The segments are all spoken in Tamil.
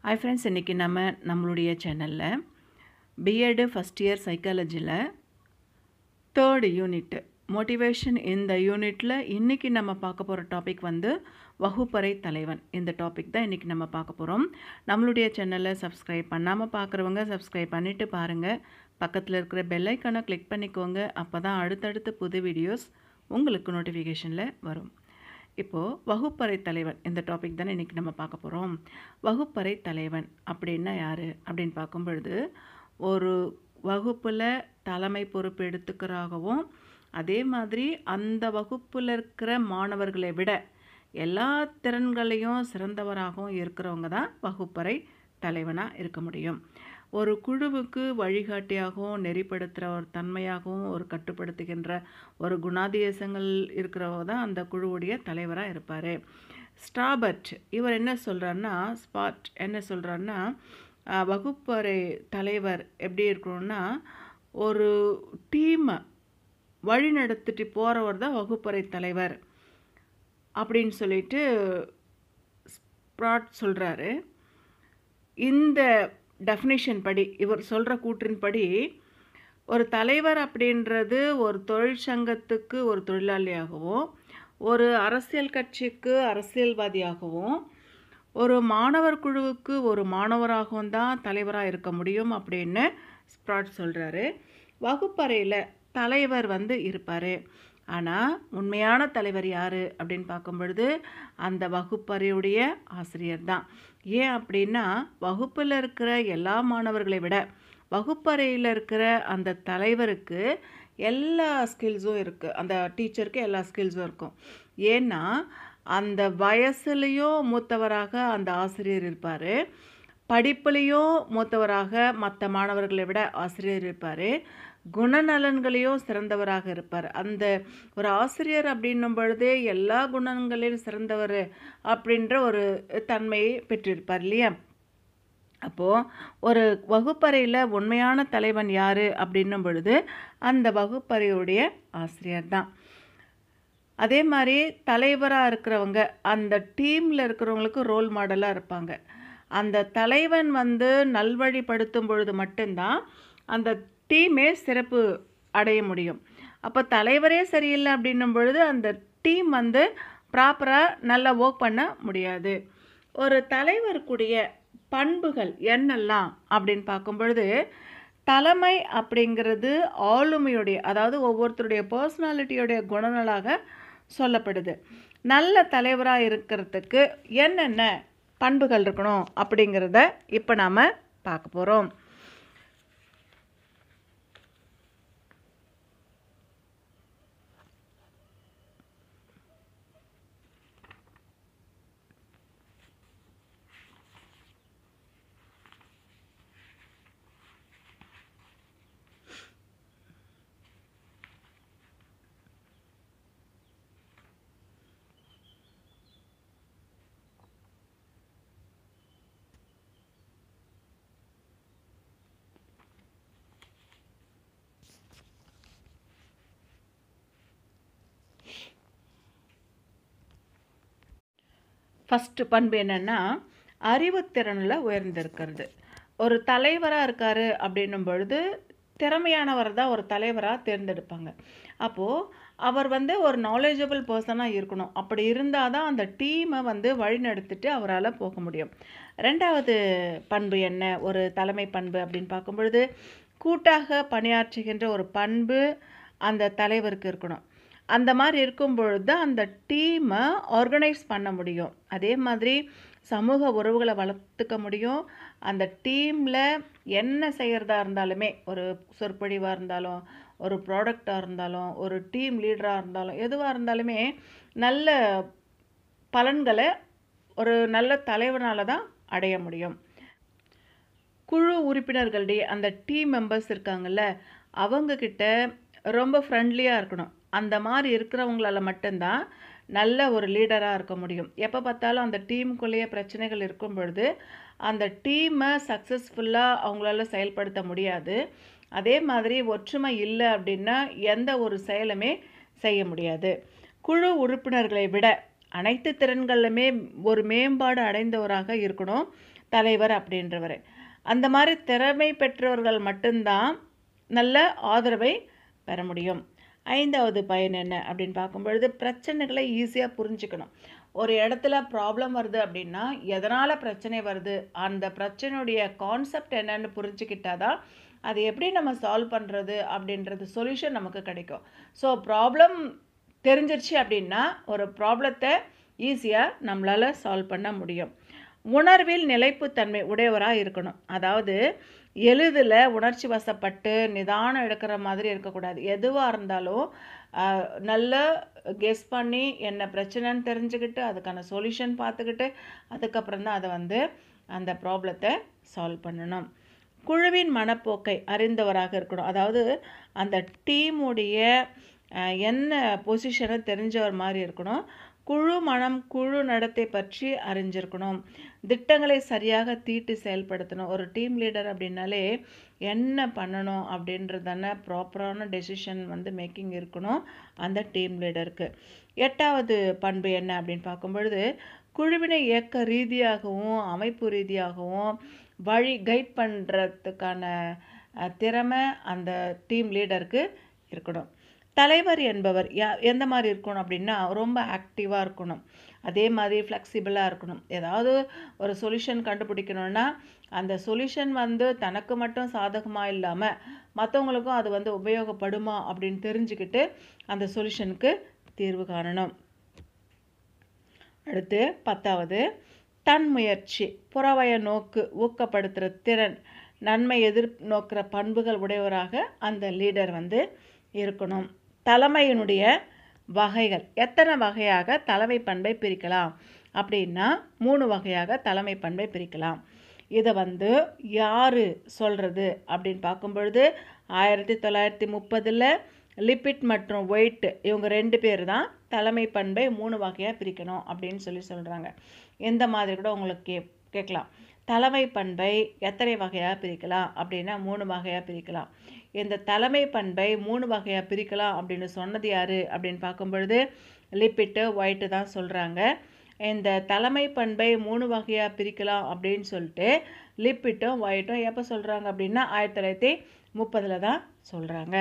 ஹாய் ஃப்ரெண்ட்ஸ் இன்றைக்கி நம்ம நம்மளுடைய சேனலில் பிஎட் ஃபஸ்ட் இயர் சைக்காலஜியில் தேர்டு யூனிட் மோட்டிவேஷன் இந்த யூனிட்டில் இன்றைக்கி நம்ம பார்க்க போகிற டாபிக் வந்து வகுப்பறை தலைவன் இந்த டாபிக் தான் இன்றைக்கி நம்ம பார்க்க போகிறோம் நம்மளுடைய சேனலை சப்ஸ்கிரைப் பண்ணாமல் பார்க்குறவங்க சப்ஸ்கிரைப் பண்ணிவிட்டு பாருங்கள் பக்கத்தில் இருக்கிற பெல் ஐக்கானை கிளிக் பண்ணிக்கோங்க அப்போ தான் அடுத்தடுத்த புது வீடியோஸ் உங்களுக்கு நோட்டிஃபிகேஷனில் வரும் இப்போது வகுப்பறை தலைவன் இந்த டாபிக் தானே இன்றைக்கி நம்ம பார்க்க போகிறோம் வகுப்பறை தலைவன் அப்படின்னா யார் அப்படின்னு பார்க்கும் பொழுது ஒரு வகுப்பில் தலைமை பொறுப்பு எடுத்துக்கிறாகவும் அதே மாதிரி அந்த வகுப்பில் இருக்கிற மாணவர்களை விட எல்லா திறன்களையும் சிறந்தவராகவும் இருக்கிறவங்க தான் வகுப்பறை தலைவனாக இருக்க முடியும் ஒரு குழுவுக்கு வழிகாட்டியாகவும் நெறிப்படுத்துகிற ஒரு தன்மையாகவும் ஒரு கட்டுப்படுத்துகின்ற ஒரு குணாதிசயங்கள் இருக்கிறவங்க தான் அந்த குழுவுடைய தலைவராக இருப்பார் ஸ்டாபர்ட் இவர் என்ன சொல்கிறாருன்னா ஸ்பாட் என்ன சொல்கிறாருன்னா வகுப்பறை தலைவர் எப்படி இருக்கணும்னா ஒரு டீமை வழி நடத்திட்டு போகிறவர் தான் வகுப்பறை தலைவர் அப்படின்னு சொல்லிட்டு ஸ்ப்ராட் சொல்கிறாரு இந்த டெஃபினிஷன் படி இவர் சொல்கிற கூற்றின்படி ஒரு தலைவர் அப்படின்றது ஒரு தொழிற்சங்கத்துக்கு ஒரு தொழிலாளியாகவும் ஒரு அரசியல் கட்சிக்கு அரசியல்வாதியாகவும் ஒரு மாணவர் குழுவுக்கு ஒரு மாணவராகவும் தான் தலைவராக இருக்க முடியும் அப்படின்னு ஸ்ப்ராட் சொல்கிறாரு வகுப்பறையில் தலைவர் வந்து இருப்பார் ஆனால் உண்மையான தலைவர் யார் அப்படின்னு பார்க்கும் பொழுது அந்த வகுப்பறையுடைய ஆசிரியர் தான் ஏன் அப்படின்னா வகுப்பில் இருக்கிற எல்லா மாணவர்களை விட வகுப்பறையில் இருக்கிற அந்த தலைவருக்கு எல்லா ஸ்கில்ஸும் இருக்குது அந்த டீச்சருக்கு எல்லா ஸ்கில்ஸும் இருக்கும் ஏன்னா அந்த வயசுலேயும் மூத்தவராக அந்த ஆசிரியர் இருப்பார் படிப்புலேயும் மூத்தவராக மற்ற மாணவர்களை விட ஆசிரியர் இருப்பார் குணநலன்களையும் சிறந்தவராக இருப்பார் அந்த ஒரு ஆசிரியர் அப்படின்னும் பொழுதே எல்லா குணங்களையும் சிறந்தவர் அப்படின்ற ஒரு தன்மையை பெற்றிருப்பார் இல்லையா அப்போது ஒரு வகுப்பறையில் உண்மையான தலைவன் யார் அப்படின்னும் பொழுது அந்த வகுப்பறையுடைய ஆசிரியர் தான் அதே மாதிரி தலைவராக இருக்கிறவங்க அந்த டீமில் இருக்கிறவங்களுக்கு ரோல் மாடலாக இருப்பாங்க அந்த தலைவன் வந்து நல்வழிப்படுத்தும் பொழுது மட்டும்தான் அந்த டீமே சிறப்பு அடைய முடியும் அப்போ தலைவரே சரியில்லை அப்படின்னும் பொழுது அந்த டீம் வந்து ப்ராப்பராக நல்லா ஒர்க் பண்ண முடியாது ஒரு தலைவருக்குடைய பண்புகள் என்னெல்லாம் அப்படின்னு பார்க்கும் பொழுது தலைமை அப்படிங்கிறது ஆளுமையுடைய அதாவது ஒவ்வொருத்தருடைய பர்சனாலிட்டியுடைய குணநலாக சொல்லப்படுது நல்ல தலைவராக இருக்கிறதுக்கு என்னென்ன பண்புகள் இருக்கணும் அப்படிங்கிறத இப்போ நாம் பார்க்க போகிறோம் ஃபஸ்ட்டு பண்பு என்னென்னா அறிவுத்திறனில் உயர்ந்திருக்கிறது ஒரு தலைவராக இருக்கார் அப்படின்னும் பொழுது திறமையானவர் தான் ஒரு தலைவராக தேர்ந்தெடுப்பாங்க அப்போது அவர் வந்து ஒரு நாலேஜபிள் பர்சனாக இருக்கணும் அப்படி இருந்தால் தான் அந்த டீமை வந்து வழிநடத்திட்டு அவரால் போக முடியும் ரெண்டாவது பண்பு என்ன ஒரு தலைமை பண்பு அப்படின்னு பார்க்கும் பொழுது கூட்டாக பணியாற்றுகின்ற ஒரு பண்பு அந்த தலைவருக்கு இருக்கணும் அந்த மாதிரி இருக்கும் பொழுது தான் அந்த டீமை ஆர்கனைஸ் பண்ண முடியும் அதே மாதிரி சமூக உறவுகளை வளர்த்துக்க முடியும் அந்த டீமில் என்ன செய்கிறதா இருந்தாலுமே ஒரு சொற்பொழிவாக இருந்தாலும் ஒரு ப்ராடக்டாக இருந்தாலும் ஒரு டீம் லீடராக இருந்தாலும் எதுவாக இருந்தாலுமே நல்ல பலன்களை ஒரு நல்ல தலைவனால் தான் அடைய முடியும் குழு உறுப்பினர்களுடைய அந்த டீம் மெம்பர்ஸ் இருக்காங்கல்ல அவங்கக்கிட்ட ரொம்ப ஃப்ரெண்ட்லியாக இருக்கணும் அந்த மாதிரி இருக்கிறவங்களால மட்டும்தான் நல்ல ஒரு லீடராக இருக்க முடியும் எப்போ பார்த்தாலும் அந்த டீமுக்குள்ளேயே பிரச்சனைகள் இருக்கும் பொழுது அந்த டீமை சக்ஸஸ்ஃபுல்லாக அவங்களால செயல்படுத்த முடியாது அதே மாதிரி ஒற்றுமை இல்லை அப்படின்னா எந்த ஒரு செயலுமே செய்ய முடியாது குழு உறுப்பினர்களை விட அனைத்து திறன்களிலுமே ஒரு மேம்பாடு அடைந்தவராக இருக்கணும் தலைவர் அப்படின்றவர் அந்த மாதிரி திறமை பெற்றவர்கள் மட்டும்தான் நல்ல ஆதரவை பெற முடியும் ஐந்தாவது பயன் என்ன அப்படின்னு பார்க்கும்பொழுது பிரச்சனைகளை ஈஸியாக புரிஞ்சுக்கணும் ஒரு இடத்துல ப்ராப்ளம் வருது அப்படின்னா எதனால் பிரச்சனை வருது அந்த பிரச்சனையுடைய கான்செப்ட் என்னன்னு புரிஞ்சுக்கிட்டாதான் அது எப்படி நம்ம சால்வ் பண்ணுறது அப்படின்றது சொல்யூஷன் நமக்கு கிடைக்கும் ஸோ ப்ராப்ளம் தெரிஞ்சிருச்சு அப்படின்னா ஒரு ப்ராப்ளத்தை ஈஸியாக நம்மளால் சால்வ் பண்ண முடியும் உணர்வில் நிலைப்புத்தன்மை உடையவராக இருக்கணும் அதாவது எளிதில் உணர்ச்சி வசப்பட்டு நிதானம் எடுக்கிற மாதிரி இருக்கக்கூடாது எதுவாக இருந்தாலும் ஆஹ், நல்ல கெஸ் பண்ணி என்ன பிரச்சனைன்னு தெரிஞ்சுக்கிட்டு அதுக்கான சொல்யூஷன் பார்த்துக்கிட்டு அதுக்கப்புறம் தான் அதை வந்து அந்த ப்ராப்ளத்தை சால்வ் பண்ணணும் குழுவின் மனப்போக்கை அறிந்தவராக இருக்கணும் அதாவது அந்த டீமுடைய அஹ், என்ன பொசிஷனை தெரிஞ்சவர் மாதிரி இருக்கணும் குழு மனம் குழு நடத்தை பற்றி அறிஞ்சிருக்கணும் திட்டங்களை சரியாக தீட்டி செயல்படுத்தணும் ஒரு டீம் லீடர் அப்படின்னாலே என்ன பண்ணணும் அப்படின்றதான ப்ராப்பரான டெசிஷன் வந்து மேக்கிங் இருக்கணும் அந்த டீம் லீடருக்கு எட்டாவது பண்பு என்ன அப்படின்னு பார்க்கும் பொழுது குழுவினை இயக்க ரீதியாகவும் அமைப்பு ரீதியாகவும் வழி கைட் பண்ணுறதுக்கான திறமை அந்த டீம் லீடருக்கு இருக்கணும் தலைவர் என்பவர் யா எந்த மாதிரி இருக்கணும் அப்படின்னா ரொம்ப ஆக்டிவாக இருக்கணும் அதே மாதிரி ஃப்ளெக்சிபிளாக இருக்கணும் ஏதாவது ஒரு சொல்யூஷன் கண்டுபிடிக்கணும்னா அந்த சொல்யூஷன் வந்து தனக்கு மட்டும் சாதகமாக இல்லாமல் மற்றவங்களுக்கும் அது வந்து உபயோகப்படுமா அப்படின்னு தெரிஞ்சுக்கிட்டு அந்த சொல்யூஷனுக்கு தீர்வு காணணும் அடுத்து பத்தாவது தன் முயற்சி புறவய நோக்கு ஊக்கப்படுத்துகிற திறன் நன்மை எதிர்நோக்கிற பண்புகள் உடையவராக அந்த லீடர் வந்து இருக்கணும் தலைமையினுடைய வகைகள் எத்தனை வகையாக தலைமை பண்பை பிரிக்கலாம் அப்படின்னா மூணு வகையாக தலைமை பண்பை பிரிக்கலாம் இதை வந்து யார் சொல்கிறது அப்படின்னு பார்க்கும் பொழுது ஆயிரத்தி தொள்ளாயிரத்தி முப்பதில் லிப்பிட் மற்றும் ஒயிட் இவங்க ரெண்டு பேர் தான் தலைமை பண்பை மூணு வகையாக பிரிக்கணும் அப்படின்னு சொல்லி சொல்கிறாங்க எந்த மாதிரி கூட உங்களுக்கு கே கேட்கலாம் தலைமை பண்பை எத்தனை வகையாக பிரிக்கலாம் அப்படின்னா மூணு வகையாக பிரிக்கலாம் இந்த தலைமை பண்பை மூணு வகையாக பிரிக்கலாம் அப்படின்னு சொன்னது யார் அப்படின்னு பார்க்கும் பொழுது லிப்பிட்டு ஒயிட்டு தான் சொல்கிறாங்க இந்த தலைமை பண்பை மூணு வகையாக பிரிக்கலாம் அப்படின்னு சொல்லிட்டு லிப்பிட்டும் ஒயிட்டும் எப்போ சொல்கிறாங்க அப்படின்னா ஆயிரத்தி தொள்ளாயிரத்தி முப்பதில் தான் சொல்கிறாங்க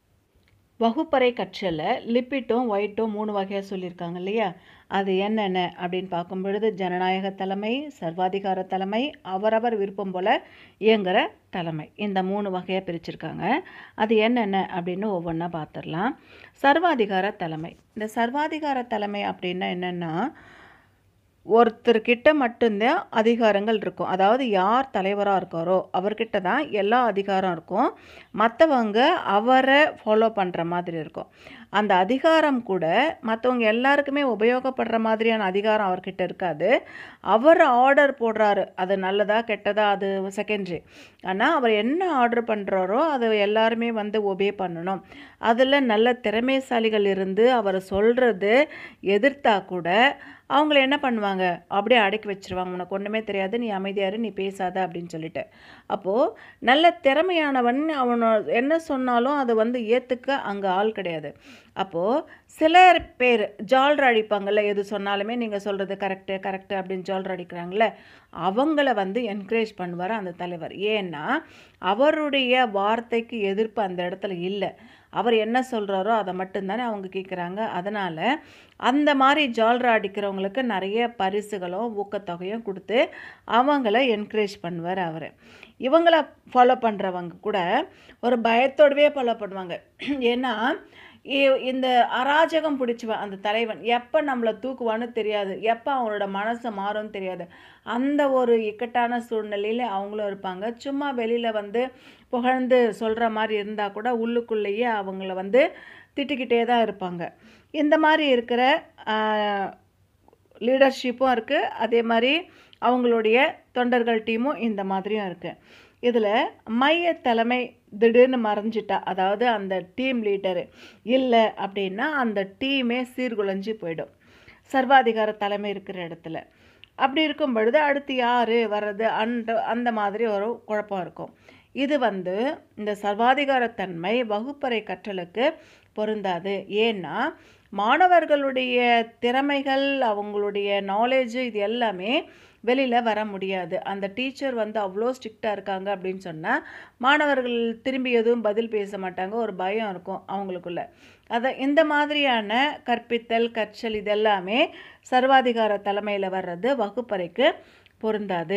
வகுப்பறை கற்றலில் லிப்பிட்டும் ஒயிட்டும் மூணு வகையாக சொல்லியிருக்காங்க இல்லையா அது என்னென்ன அப்படின்னு பார்க்கும் பொழுது ஜனநாயக தலைமை சர்வாதிகார தலைமை அவரவர் விருப்பம் போல் இயங்குகிற தலைமை இந்த மூணு வகையாக பிரிச்சிருக்காங்க அது என்னென்ன அப்படின்னு ஒவ்வொன்றா பார்த்துடலாம் சர்வாதிகார தலைமை இந்த சர்வாதிகார தலைமை அப்படின்னா என்னென்னா ஒருத்தர்கிட்ட மட்டும்தான் அதிகாரங்கள் இருக்கும் அதாவது யார் தலைவராக இருக்காரோ அவர்கிட்ட தான் எல்லா அதிகாரம் இருக்கும் மற்றவங்க அவரை ஃபாலோ பண்ணுற மாதிரி இருக்கும் அந்த அதிகாரம் கூட மற்றவங்க எல்லாருக்குமே உபயோகப்படுற மாதிரியான அதிகாரம் அவர்கிட்ட இருக்காது அவர் ஆர்டர் போடுறாரு அது நல்லதா கெட்டதா அது செகண்டரி ஆனால் அவர் என்ன ஆர்டர் பண்ணுறாரோ அதை எல்லாருமே வந்து ஒபே பண்ணணும் அதில் நல்ல திறமைசாலிகள் இருந்து அவர் சொல்கிறது எதிர்த்தா கூட அவங்கள என்ன பண்ணுவாங்க அப்படியே அடக்கி வச்சிருவாங்க உனக்கு ஒன்றுமே தெரியாது நீ அமைதியாரு நீ பேசாத அப்படின்னு சொல்லிட்டு அப்போது நல்ல திறமையானவன் அவனை என்ன சொன்னாலும் அதை வந்து ஏற்றுக்க அங்கே ஆள் கிடையாது அப்போது சில பேர் ஜால்ரா அடிப்பாங்கள்ல எது சொன்னாலுமே நீங்கள் சொல்கிறது கரெக்டு கரெக்டு அப்படின்னு ஜால்ரா அடிக்கிறாங்களே அவங்கள வந்து என்கரேஜ் பண்ணுவார் அந்த தலைவர் ஏன்னா அவருடைய வார்த்தைக்கு எதிர்ப்பு அந்த இடத்துல இல்லை அவர் என்ன சொல்கிறாரோ அதை மட்டும்தானே அவங்க கேட்குறாங்க அதனால் அந்த மாதிரி ஜால்ரா அடிக்கிறவங்களுக்கு நிறைய பரிசுகளும் ஊக்கத்தொகையும் கொடுத்து அவங்கள என்கரேஜ் பண்ணுவார் அவர் இவங்கள ஃபாலோ பண்ணுறவங்க கூட ஒரு பயத்தோடவே ஃபாலோ பண்ணுவாங்க ஏன்னா இ- இந்த அராஜகம் பிடிச்சவன் அந்த தலைவன் எப்போ நம்மளை தூக்குவான்னு தெரியாது எப்போ அவங்களோட மனசு மாறும்னு தெரியாது அந்த ஒரு இக்கட்டான சூழ்நிலையில் அவங்களும் இருப்பாங்க சும்மா வெளியில் வந்து புகழ்ந்து சொல்கிற மாதிரி இருந்தால் கூட உள்ளுக்குள்ளேயே அவங்கள வந்து திட்டிக்கிட்டே தான் இருப்பாங்க இந்த மாதிரி இருக்கிற லீடர்ஷிப்பும் இருக்குது அதே மாதிரி அவங்களுடைய தொண்டர்கள் டீமும் இந்த மாதிரியும் இருக்குது இதில் மைய தலைமை திடீர்னு மறைஞ்சிட்டா அதாவது அந்த டீம் லீடரு இல்லை அப்படின்னா அந்த டீமே சீர்குலைஞ்சு போயிடும் சர்வாதிகார தலைமை இருக்கிற இடத்துல அப்படி இருக்கும் பொழுது அடுத்து யார் வர்றது அந்த அந்த மாதிரி ஒரு குழப்பம் இருக்கும் இது வந்து இந்த சர்வாதிகாரத்தன்மை வகுப்பறை கற்றலுக்கு பொருந்தாது ஏன்னா மாணவர்களுடைய திறமைகள் அவங்களுடைய நாலேஜு இது எல்லாமே வெளியில் வர முடியாது அந்த டீச்சர் வந்து அவ்வளோ ஸ்ட்ரிக்டாக இருக்காங்க அப்படின்னு சொன்னால் மாணவர்கள் திரும்பி எதுவும் பதில் பேச மாட்டாங்க ஒரு பயம் இருக்கும் அவங்களுக்குள்ள அதை இந்த மாதிரியான கற்பித்தல் கற்றல் இதெல்லாமே சர்வாதிகார தலைமையில் வர்றது வகுப்பறைக்கு பொருந்தாது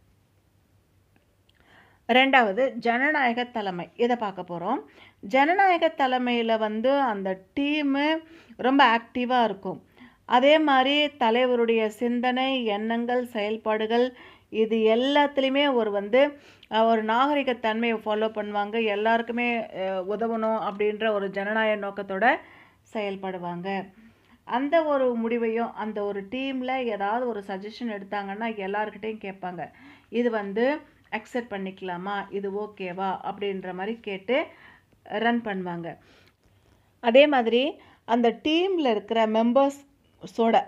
ரெண்டாவது ஜனநாயக தலைமை இதை பார்க்க போகிறோம் ஜனநாயக தலைமையில் வந்து அந்த டீமு ரொம்ப ஆக்டிவாக இருக்கும் அதே மாதிரி தலைவருடைய சிந்தனை எண்ணங்கள் செயல்பாடுகள் இது எல்லாத்துலேயுமே ஒரு வந்து அஹ், ஒரு நாகரிகத்தன்மையை ஃபாலோ பண்ணுவாங்க எல்லாருக்குமே அஹ், உதவணும் அப்படின்ற ஒரு ஜனநாயக நோக்கத்தோட செயல்படுவாங்க அந்த ஒரு முடிவையும் அந்த ஒரு டீமில் ஏதாவது ஒரு சஜஷன் எடுத்தாங்கன்னா எல்லாருக்கிட்டையும் கேட்பாங்க இது வந்து அக்செப்ட் பண்ணிக்கலாமா இது ஓகேவா அப்படின்ற மாதிரி கேட்டு ரன் பண்ணுவாங்க அதே மாதிரி அந்த டீமில் இருக்கிற மெம்பர்ஸோட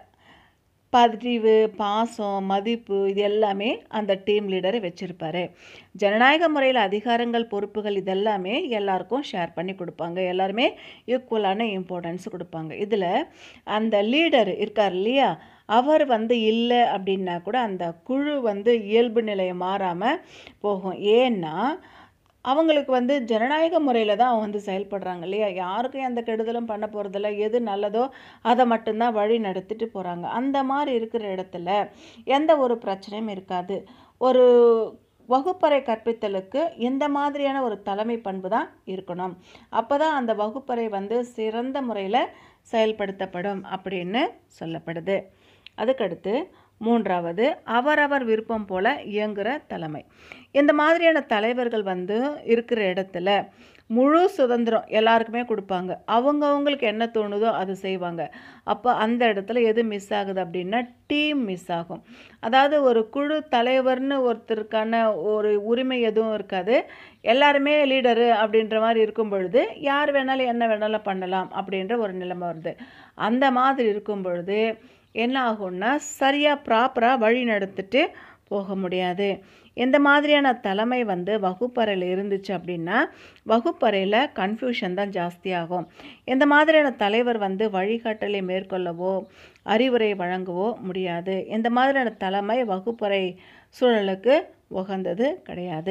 பதிவு பாசம் மதிப்பு இது எல்லாமே அந்த டீம் லீடரை வச்சுருப்பாரு ஜனநாயக முறையில் அதிகாரங்கள் பொறுப்புகள் இதெல்லாமே எல்லாருக்கும் ஷேர் பண்ணி கொடுப்பாங்க எல்லாருமே ஈக்குவலான இம்பார்ட்டன்ஸ் கொடுப்பாங்க இதில் அந்த லீடர் இருக்கார் இல்லையா அவர் வந்து இல்லை அப்படின்னா கூட அந்த குழு வந்து இயல்பு நிலையை மாறாமல் போகும் ஏன்னா அவங்களுக்கு வந்து ஜனநாயக முறையில் தான் அவங்க வந்து செயல்படுறாங்க இல்லையா யாருக்கும் எந்த கெடுதலும் பண்ண போகிறதில்ல எது நல்லதோ அதை மட்டும்தான் வழி நடத்திட்டு போகிறாங்க அந்த மாதிரி இருக்கிற இடத்துல எந்த ஒரு பிரச்சனையும் இருக்காது ஒரு வகுப்பறை கற்பித்தலுக்கு இந்த மாதிரியான ஒரு தலைமை பண்பு தான் இருக்கணும் அப்போ தான் அந்த வகுப்பறை வந்து சிறந்த முறையில் செயல்படுத்தப்படும் அப்படின்னு சொல்லப்படுது அதுக்கடுத்து மூன்றாவது அவரவர் விருப்பம் போல இயங்குகிற தலைமை இந்த மாதிரியான தலைவர்கள் வந்து இருக்கிற இடத்துல முழு சுதந்திரம் எல்லாருக்குமே கொடுப்பாங்க அவங்கவுங்களுக்கு என்ன தோணுதோ அது செய்வாங்க அப்போ அந்த இடத்துல எது மிஸ் ஆகுது அப்படின்னா டீம் மிஸ் ஆகும் அதாவது ஒரு குழு தலைவர்னு ஒருத்தருக்கான ஒரு உரிமை எதுவும் இருக்காது எல்லாருமே லீடரு அப்படின்ற மாதிரி இருக்கும் பொழுது யார் வேணாலும் என்ன வேணாலும் பண்ணலாம் அப்படின்ற ஒரு நிலைமை வருது அந்த மாதிரி இருக்கும் பொழுது என்ன ஆகும்னா சரியாக ப்ராப்பராக வழி நடத்திட்டு போக முடியாது இந்த மாதிரியான தலைமை வந்து வகுப்பறையில் இருந்துச்சு அப்படின்னா வகுப்பறையில் கன்ஃபியூஷன் தான் ஜாஸ்தியாகும் இந்த மாதிரியான தலைவர் வந்து வழிகாட்டலை மேற்கொள்ளவோ அறிவுரை வழங்கவோ முடியாது இந்த மாதிரியான தலைமை வகுப்பறை சூழலுக்கு உகந்தது கிடையாது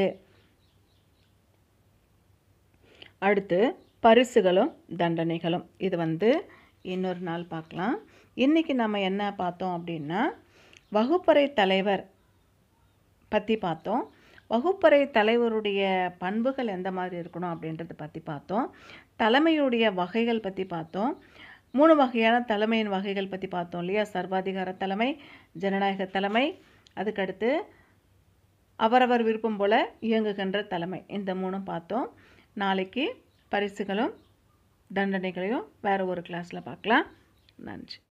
அடுத்து பரிசுகளும் தண்டனைகளும் இது வந்து இன்னொரு நாள் பார்க்கலாம் இன்றைக்கி நம்ம என்ன பார்த்தோம் அப்படின்னா வகுப்பறை தலைவர் பற்றி பார்த்தோம் வகுப்பறை தலைவருடைய பண்புகள் எந்த மாதிரி இருக்கணும் அப்படின்றத பற்றி பார்த்தோம் தலைமையுடைய வகைகள் பற்றி பார்த்தோம் மூணு வகையான தலைமையின் வகைகள் பற்றி பார்த்தோம் இல்லையா சர்வாதிகார தலைமை ஜனநாயக தலைமை அதுக்கடுத்து அவரவர் விருப்பம் போல் இயங்குகின்ற தலைமை இந்த மூணும் பார்த்தோம் நாளைக்கு பரிசுகளும் தண்டனைகளையும் வேறு ஒரு கிளாஸில் பார்க்கலாம் நன்றி